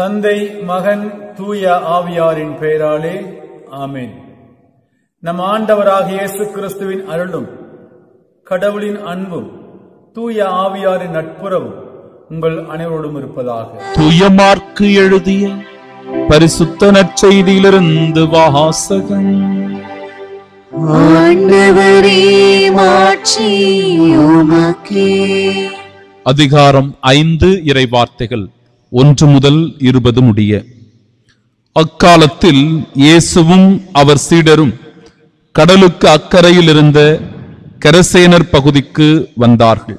தந்தை மகன் தூய ஆவியாரின் பெயராலே ஆமென் நம் ஆண்டவராகிய இயேசு கிறிஸ்துவின் அருளும் கடவுளின் அன்பும் தூய ஆவியாரின் நட்புறவும் உங்கள் அனைவரோடும் இருப்பதாக தூய மார்க்கு எழுதிய பரிசுத்த நற்செய்தியிலிருந்து வாசகம் ஆண்டவரே மாட்சி உமக்கே அதிகாரம் ஐந்து இறை வார்த்தைகள் ஒன்று முதல் இருபது முடிய அக்காலத்தில் இயேசுவும் அவர் சீடரும் கடலுக்கு அக்கறையில் இருந்த கரசேனர் பகுதிக்கு வந்தார்கள்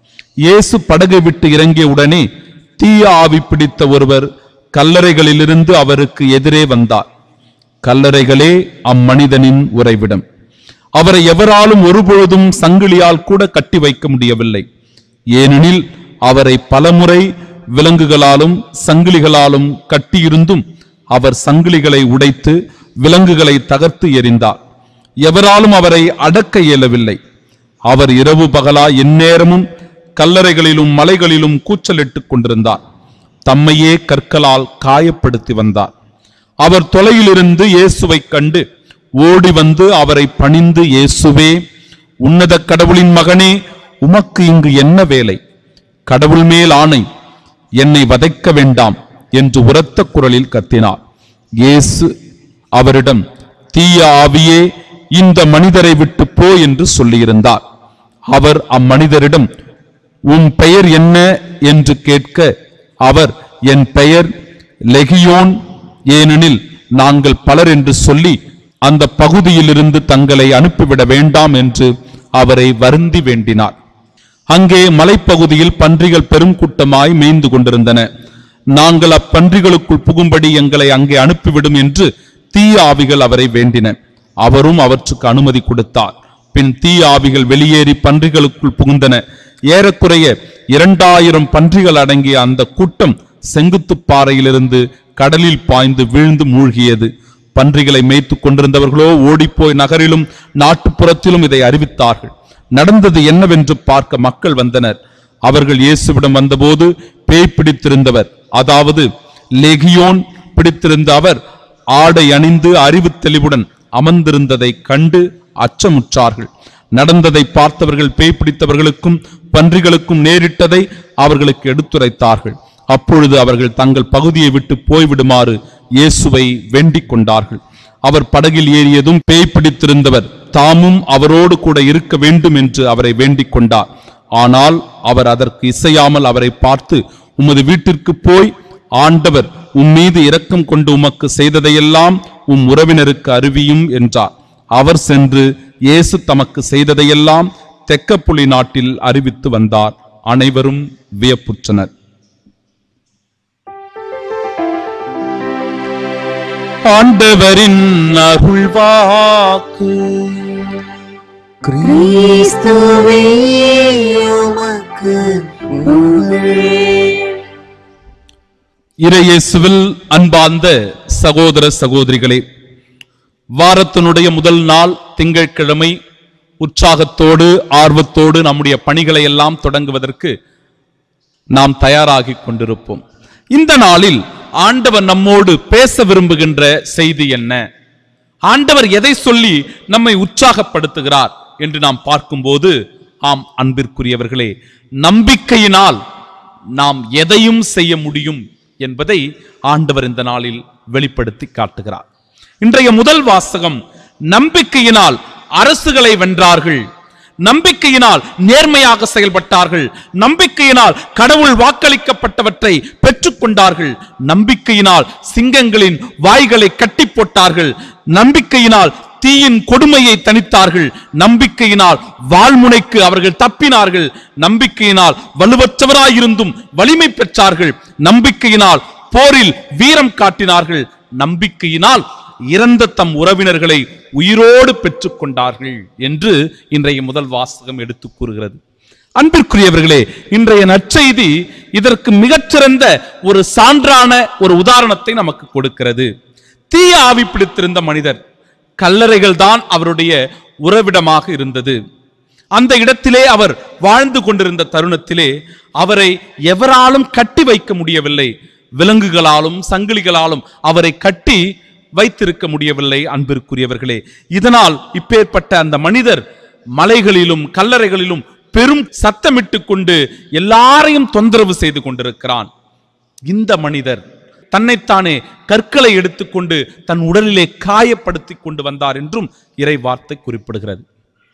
இயேசு படகை விட்டு இறங்கிய உடனே தீய ஆவி பிடித்த ஒருவர் கல்லறைகளிலிருந்து அவருக்கு எதிரே வந்தார் கல்லறைகளே அம்மனிதனின் உறைவிடம் அவரை எவராலும் ஒருபொழுதும் சங்கிலியால் கூட கட்டி வைக்க முடியவில்லை ஏனெனில் அவரை பலமுறை விலங்குகளாலும் சங்கிலிகளாலும் கட்டியிருந்தும் அவர் சங்கிலிகளை உடைத்து விலங்குகளை தகர்த்து எறிந்தார் எவராலும் அவரை அடக்க இயலவில்லை அவர் இரவு பகலா எந்நேரமும் கல்லறைகளிலும் மலைகளிலும் கூச்சலிட்டுக் கொண்டிருந்தார் தம்மையே கற்களால் காயப்படுத்தி வந்தார் அவர் தொலையிலிருந்து இயேசுவைக் கண்டு ஓடி வந்து அவரை பணிந்து இயேசுவே உன்னத கடவுளின் மகனே உமக்கு இங்கு என்ன வேலை கடவுள் மேல் ஆணை என்னை வதைக்க வேண்டாம் என்று உரத்த குரலில் கத்தினார் இயேசு அவரிடம் தீய ஆவியே இந்த மனிதரை விட்டு போ என்று சொல்லியிருந்தார் அவர் அம்மனிதரிடம் உன் பெயர் என்ன என்று கேட்க அவர் என் பெயர் லெகியோன் ஏனெனில் நாங்கள் பலர் என்று சொல்லி அந்த பகுதியிலிருந்து தங்களை அனுப்பிவிட வேண்டாம் என்று அவரை வருந்தி வேண்டினார் அங்கே மலைப்பகுதியில் பன்றிகள் பெரும் கூட்டமாய் மேய்ந்து கொண்டிருந்தன நாங்கள் அப்பன்றிகளுக்குள் புகும்படி எங்களை அங்கே அனுப்பிவிடும் என்று தீய ஆவிகள் அவரை வேண்டின அவரும் அவற்றுக்கு அனுமதி கொடுத்தார் பின் தீய ஆவிகள் வெளியேறி பன்றிகளுக்குள் புகுந்தன ஏறக்குறைய இரண்டாயிரம் பன்றிகள் அடங்கிய அந்த கூட்டம் செங்குத்துப் பாறையிலிருந்து கடலில் பாய்ந்து வீழ்ந்து மூழ்கியது பன்றிகளை மேய்த்துக் கொண்டிருந்தவர்களோ ஓடிப்போய் நகரிலும் நாட்டுப்புறத்திலும் இதை அறிவித்தார்கள் நடந்தது என்னவென்று பார்க்க மக்கள் வந்தனர் அவர்கள் இயேசுவிடம் வந்தபோது பேய் பிடித்திருந்தவர் அதாவது லெகியோன் பிடித்திருந்த அவர் ஆடை அணிந்து அறிவு தெளிவுடன் அமர்ந்திருந்ததை கண்டு அச்சமுற்றார்கள் நடந்ததை பார்த்தவர்கள் பேய் பிடித்தவர்களுக்கும் பன்றிகளுக்கும் நேரிட்டதை அவர்களுக்கு எடுத்துரைத்தார்கள் அப்பொழுது அவர்கள் தங்கள் பகுதியை விட்டு போய்விடுமாறு இயேசுவை வேண்டிக் கொண்டார்கள் அவர் படகில் ஏறியதும் பேய் பிடித்திருந்தவர் தாமும் அவரோடு கூட இருக்க வேண்டும் என்று அவரை வேண்டிக் கொண்டார் ஆனால் அவர் அதற்கு இசையாமல் அவரை பார்த்து உமது வீட்டிற்கு போய் ஆண்டவர் உம் மீது இரக்கம் கொண்டு உமக்கு செய்ததையெல்லாம் உம் உறவினருக்கு அறிவியும் என்றார் அவர் சென்று இயேசு தமக்கு செய்ததையெல்லாம் தெக்கப்புலி நாட்டில் அறிவித்து வந்தார் அனைவரும் வியப்புற்றனர் ஆண்டவரின் அருள்வாக்கு கிறிஸ்துவே உமக்கு புகழ் இறையேசுவில் அன்பார்ந்த சகோதர சகோதரிகளே வாரத்தினுடைய முதல் நாள் திங்கட்கிழமை உற்சாகத்தோடு ஆர்வத்தோடு நம்முடைய பணிகளை எல்லாம் தொடங்குவதற்கு நாம் தயாராகிக் கொண்டிருப்போம் இந்த நாளில் ஆண்டவர் நம்மோடு பேச விரும்புகின்ற செய்தி என்ன ஆண்டவர் எதை சொல்லி நம்மை உற்சாகப்படுத்துகிறார் என்று நாம் பார்க்கும்போது ஆம் அன்பிற்குரியவர்களே நம்பிக்கையினால் நாம் எதையும் செய்ய முடியும் என்பதை ஆண்டவர் இந்த நாளில் வெளிப்படுத்தி காட்டுகிறார் இன்றைய முதல் வாசகம் நம்பிக்கையினால் அரசுகளை வென்றார்கள் நம்பிக்கையினால் நேர்மையாக செயல்பட்டார்கள் நம்பிக்கையினால் கடவுள் வாக்களிக்கப்பட்டவற்றை பெற்றுக்கொண்டார்கள் நம்பிக்கையினால் சிங்கங்களின் வாய்களை கட்டி போட்டார்கள் நம்பிக்கையினால் தீயின் கொடுமையை தணித்தார்கள் நம்பிக்கையினால் வாழ்முனைக்கு அவர்கள் தப்பினார்கள் நம்பிக்கையினால் வலுவற்றவராயிருந்தும் வலிமை பெற்றார்கள் நம்பிக்கையினால் போரில் வீரம் காட்டினார்கள் நம்பிக்கையினால் இறந்த தம் உறவினர்களை உயிரோடு பெற்றுக்கொண்டார்கள் என்று இன்றைய முதல் வாசகம் எடுத்து கூறுகிறது அன்பிற்குரியவர்களே இன்றைய நற்செய்தி இதற்கு மிகச்சிறந்த ஒரு சான்றான ஒரு உதாரணத்தை நமக்கு கொடுக்கிறது தீய ஆவி பிடித்திருந்த மனிதர் கல்லறைகள் தான் அவருடைய உறவிடமாக இருந்தது அந்த இடத்திலே அவர் வாழ்ந்து கொண்டிருந்த தருணத்திலே அவரை எவராலும் கட்டி வைக்க முடியவில்லை விலங்குகளாலும் சங்கிலிகளாலும் அவரை கட்டி வைத்திருக்க முடியவில்லை அன்பிற்குரியவர்களே இதனால் இப்பேற்பட்ட அந்த மனிதர் மலைகளிலும் கல்லறைகளிலும் பெரும் சத்தமிட்டு கொண்டு எல்லாரையும் தொந்தரவு செய்து கொண்டிருக்கிறான் இந்த மனிதர் தன்னைத்தானே கற்களை எடுத்துக்கொண்டு தன் உடலிலே காயப்படுத்தி கொண்டு வந்தார் என்றும் இறை வார்த்தை குறிப்பிடுகிறது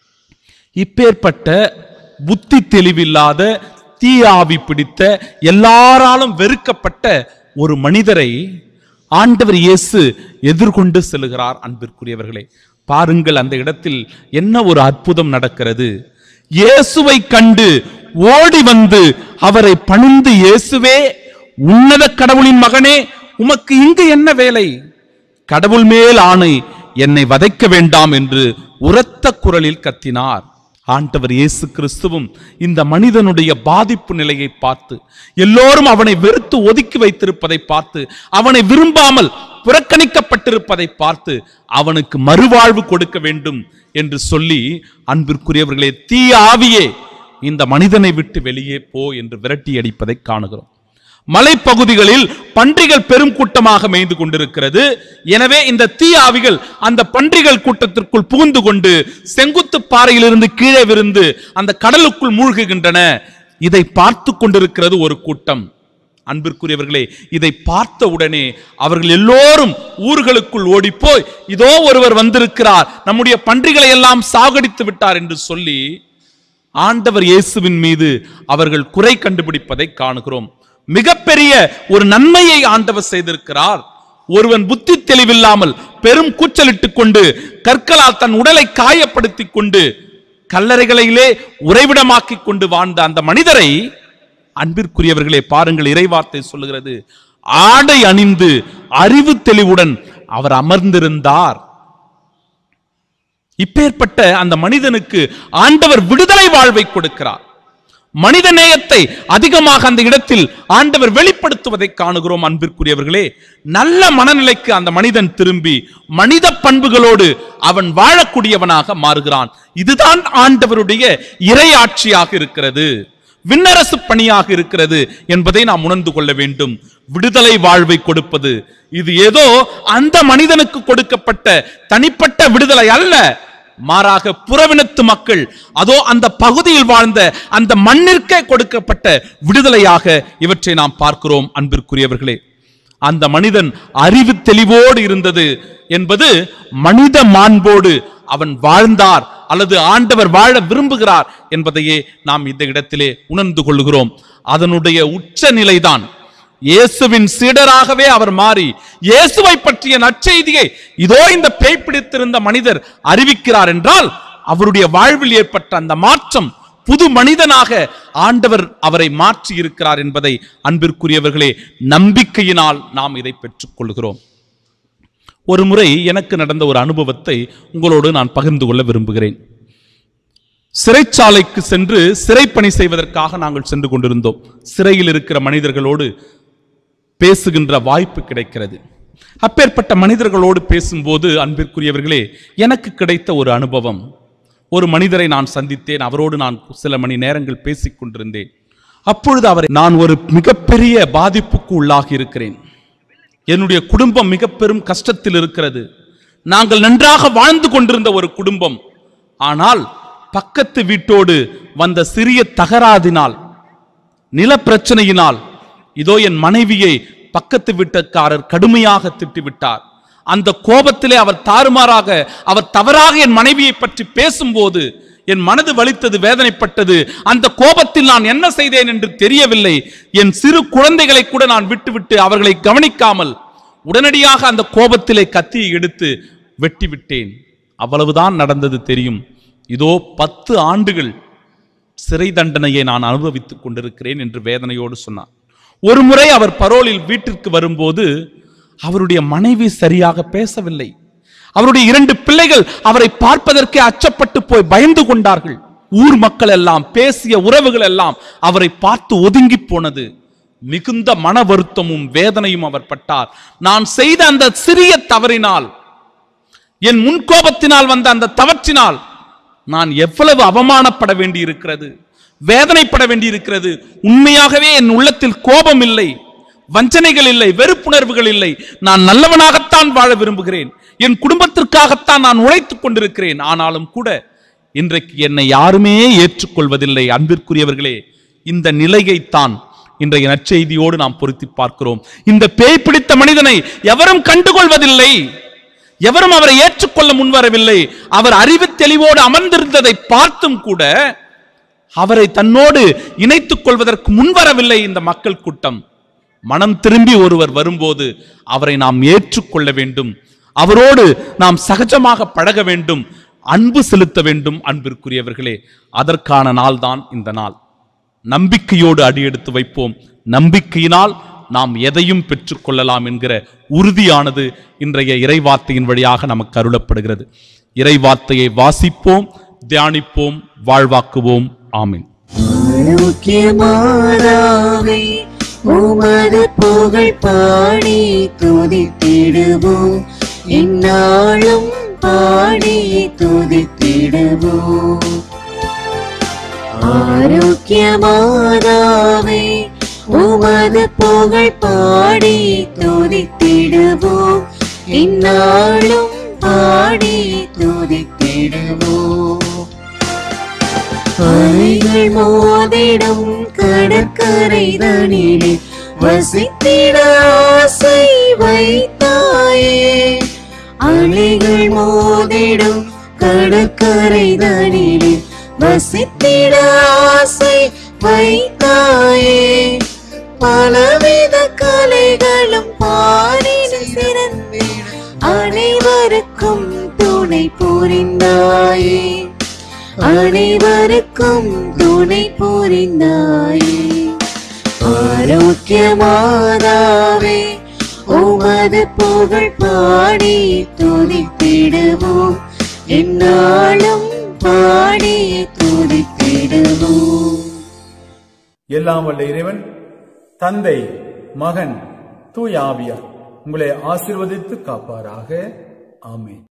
இப்பேற்பட்ட புத்தி தெளிவில்லாத தீயாவி பிடித்த எல்லாராலும் வெறுக்கப்பட்ட ஒரு மனிதரை ஆண்டவர் இயேசு எதிர்கொண்டு செல்கிறார் அன்பிற்குரியவர்களே பாருங்கள் அந்த இடத்தில் என்ன ஒரு அற்புதம் நடக்கிறது இயேசுவை கண்டு ஓடி வந்து அவரை பணிந்து இயேசுவே உன்னத கடவுளின் மகனே உமக்கு இங்கு என்ன வேலை கடவுள் மேல் ஆணை என்னை வதைக்க வேண்டாம் என்று உரத்த குரலில் கத்தினார் ஆண்டவர் இயேசு கிறிஸ்துவும் இந்த மனிதனுடைய பாதிப்பு நிலையை பார்த்து எல்லோரும் அவனை வெறுத்து ஒதுக்கி வைத்திருப்பதை பார்த்து அவனை விரும்பாமல் புறக்கணிக்கப்பட்டிருப்பதை பார்த்து அவனுக்கு மறுவாழ்வு கொடுக்க வேண்டும் என்று சொல்லி அன்பிற்குரியவர்களே தீய ஆவியே இந்த மனிதனை விட்டு வெளியே போ என்று விரட்டி அடிப்பதை காணுகிறோம் மலைப்பகுதிகளில் பன்றிகள் பெரும் கூட்டமாக மேய்ந்து கொண்டிருக்கிறது எனவே இந்த தீ ஆவிகள் அந்த பன்றிகள் கூட்டத்திற்குள் புகுந்து கொண்டு செங்குத்து பாறையிலிருந்து கீழே விருந்து அந்த கடலுக்குள் மூழ்குகின்றன இதை பார்த்து கொண்டிருக்கிறது ஒரு கூட்டம் அன்பிற்குரியவர்களே இதை பார்த்த உடனே அவர்கள் எல்லோரும் ஊர்களுக்குள் ஓடிப்போய் இதோ ஒருவர் வந்திருக்கிறார் நம்முடைய பன்றிகளை எல்லாம் சாகடித்து விட்டார் என்று சொல்லி ஆண்டவர் இயேசுவின் மீது அவர்கள் குறை கண்டுபிடிப்பதை காணுகிறோம் மிகப்பெரிய ஒரு நன்மையை ஆண்டவர் செய்திருக்கிறார் ஒருவன் புத்தி தெளிவில்லாமல் பெரும் கூச்சலிட்டுக் கொண்டு கற்களால் தன் உடலை காயப்படுத்திக் கொண்டு கல்லறைகளிலே உறைவிடமாக்கிக் கொண்டு வாழ்ந்த அந்த மனிதரை அன்பிற்குரியவர்களே பாருங்கள் இறைவார்த்தை சொல்லுகிறது ஆடை அணிந்து அறிவு தெளிவுடன் அவர் அமர்ந்திருந்தார் இப்பேற்பட்ட அந்த மனிதனுக்கு ஆண்டவர் விடுதலை வாழ்வை கொடுக்கிறார் மனித நேயத்தை அதிகமாக அந்த இடத்தில் ஆண்டவர் வெளிப்படுத்துவதை காணுகிறோம் அன்பிற்குரியவர்களே நல்ல மனநிலைக்கு அந்த மனிதன் திரும்பி மனித பண்புகளோடு அவன் வாழக்கூடியவனாக மாறுகிறான் இதுதான் ஆண்டவருடைய இறையாட்சியாக இருக்கிறது விண்ணரசு பணியாக இருக்கிறது என்பதை நாம் உணர்ந்து கொள்ள வேண்டும் விடுதலை வாழ்வை கொடுப்பது இது ஏதோ அந்த மனிதனுக்கு கொடுக்கப்பட்ட தனிப்பட்ட விடுதலை அல்ல மாறாக புறவினத்து மக்கள் அதோ அந்த பகுதியில் வாழ்ந்த அந்த மண்ணிற்கே கொடுக்கப்பட்ட விடுதலையாக இவற்றை நாம் பார்க்கிறோம் அன்பிற்குரியவர்களே அந்த மனிதன் அறிவு தெளிவோடு இருந்தது என்பது மனித மாண்போடு அவன் வாழ்ந்தார் அல்லது ஆண்டவர் வாழ விரும்புகிறார் என்பதையே நாம் இந்த இடத்திலே உணர்ந்து கொள்கிறோம் அதனுடைய உச்ச நிலைதான் இயேசுவின் சீடராகவே அவர் மாறி இயேசுவை பற்றிய நற்செய்தியை இதோ இந்த பேய் பிடித்திருந்த மனிதர் அறிவிக்கிறார் என்றால் அவருடைய வாழ்வில் ஏற்பட்ட அந்த மாற்றம் புது மனிதனாக ஆண்டவர் அவரை மாற்றி இருக்கிறார் என்பதை அன்பிற்குரியவர்களே நம்பிக்கையினால் நாம் இதை பெற்றுக் கொள்கிறோம் ஒரு முறை எனக்கு நடந்த ஒரு அனுபவத்தை உங்களோடு நான் பகிர்ந்து கொள்ள விரும்புகிறேன் சிறைச்சாலைக்கு சென்று சிறைப்பணி செய்வதற்காக நாங்கள் சென்று கொண்டிருந்தோம் சிறையில் இருக்கிற மனிதர்களோடு பேசுகின்ற வாய்ப்பு கிடைக்கிறது அப்பேற்பட்ட மனிதர்களோடு பேசும்போது அன்பிற்குரியவர்களே எனக்கு கிடைத்த ஒரு அனுபவம் ஒரு மனிதரை நான் சந்தித்தேன் அவரோடு நான் சில மணி நேரங்கள் பேசிக் கொண்டிருந்தேன் அப்பொழுது அவரை நான் ஒரு மிகப்பெரிய பாதிப்புக்கு உள்ளாகி இருக்கிறேன் என்னுடைய குடும்பம் மிக பெரும் கஷ்டத்தில் இருக்கிறது நாங்கள் நன்றாக வாழ்ந்து கொண்டிருந்த ஒரு குடும்பம் ஆனால் பக்கத்து வீட்டோடு வந்த சிறிய தகராதினால் நில பிரச்சனையினால் இதோ என் மனைவியை பக்கத்து வீட்டுக்காரர் கடுமையாக திட்டிவிட்டார் அந்த கோபத்திலே அவர் தாறுமாறாக அவர் தவறாக என் மனைவியை பற்றி பேசும்போது என் மனது வலித்தது வேதனைப்பட்டது அந்த கோபத்தில் நான் என்ன செய்தேன் என்று தெரியவில்லை என் சிறு குழந்தைகளை கூட நான் விட்டுவிட்டு அவர்களை கவனிக்காமல் உடனடியாக அந்த கோபத்திலே கத்தியை எடுத்து வெட்டி விட்டேன் அவ்வளவுதான் நடந்தது தெரியும் இதோ பத்து ஆண்டுகள் சிறை தண்டனையை நான் அனுபவித்துக் கொண்டிருக்கிறேன் என்று வேதனையோடு சொன்னார் ஒரு முறை அவர் பரோலில் வீட்டிற்கு வரும்போது அவருடைய மனைவி சரியாக பேசவில்லை அவருடைய இரண்டு பிள்ளைகள் அவரை பார்ப்பதற்கே அச்சப்பட்டு போய் பயந்து கொண்டார்கள் ஊர் மக்கள் எல்லாம் பேசிய உறவுகள் எல்லாம் அவரை பார்த்து ஒதுங்கி போனது மிகுந்த மன வருத்தமும் வேதனையும் அவர் பட்டார் நான் செய்த அந்த சிறிய தவறினால் என் முன்கோபத்தினால் வந்த அந்த தவற்றினால் நான் எவ்வளவு அவமானப்பட வேண்டி இருக்கிறது வேதனைப்பட வேண்டி இருக்கிறது உண்மையாகவே என் உள்ளத்தில் கோபம் இல்லை வஞ்சனைகள் இல்லை வெறுப்புணர்வுகள் இல்லை நான் நல்லவனாகத்தான் வாழ விரும்புகிறேன் என் குடும்பத்திற்காகத்தான் நான் உழைத்துக் கொண்டிருக்கிறேன் ஆனாலும் கூட இன்றைக்கு என்னை யாருமே ஏற்றுக்கொள்வதில்லை அன்பிற்குரியவர்களே இந்த நிலையைத்தான் இன்றைய நற்செய்தியோடு நாம் பொருத்தி பார்க்கிறோம் இந்த பேய் பிடித்த மனிதனை எவரும் கண்டுகொள்வதில்லை எவரும் அவரை ஏற்றுக்கொள்ள முன்வரவில்லை அவர் அறிவு தெளிவோடு அமர்ந்திருந்ததை பார்த்தும் கூட அவரை தன்னோடு இணைத்துக் கொள்வதற்கு முன்வரவில்லை இந்த மக்கள் கூட்டம் மனம் திரும்பி ஒருவர் வரும்போது அவரை நாம் ஏற்றுக்கொள்ள வேண்டும் அவரோடு நாம் சகஜமாக பழக வேண்டும் அன்பு செலுத்த வேண்டும் அன்பிற்குரியவர்களே அதற்கான நாள்தான் இந்த நாள் நம்பிக்கையோடு அடியெடுத்து வைப்போம் நம்பிக்கையினால் நாம் எதையும் பெற்றுக்கொள்ளலாம் என்கிற உறுதியானது இன்றைய இறைவார்த்தையின் வழியாக நமக்கு அருளப்படுகிறது இறைவார்த்தையை வாசிப்போம் தியானிப்போம் வாழ்வாக்குவோம் ஆமீன் ஆரோக்கியமாதாவே உமது புகழ் பாடி துதித்திடுவோம் இந்நாளும் பாடி துதித்திடுவோம் ஆரோக்கியமாதாவே உமது புகழ் பாடி துதித்திடுவோம் இந்நாளும் பாடி துதித்திடுவோம் அலைகள் மோதிடும் கடற்கரை தனிலே வசித்திட ஆசை வைத்தாயே அலைகள் மோதிடும் கடற்கரை தனிலே வசித்திட ஆசை வைத்தாயே பலவித கலைகளும் பாரினில் சிறந்திட அனைவருக்கும் துணை புரிந்தாயே அனைவருக்கும் துணை புரிந்தாயே ஆரோக்கியமாதாவே உமது புகழ் பாடி துதித்திடுவோம் என்னாலும் பாடி துதித்திடுவோம் எல்லாம் வல்ல இறைவன் தந்தை மகன் தூய ஆவியார் உங்களை ஆசீர்வதித்து காப்பாராக ஆமென்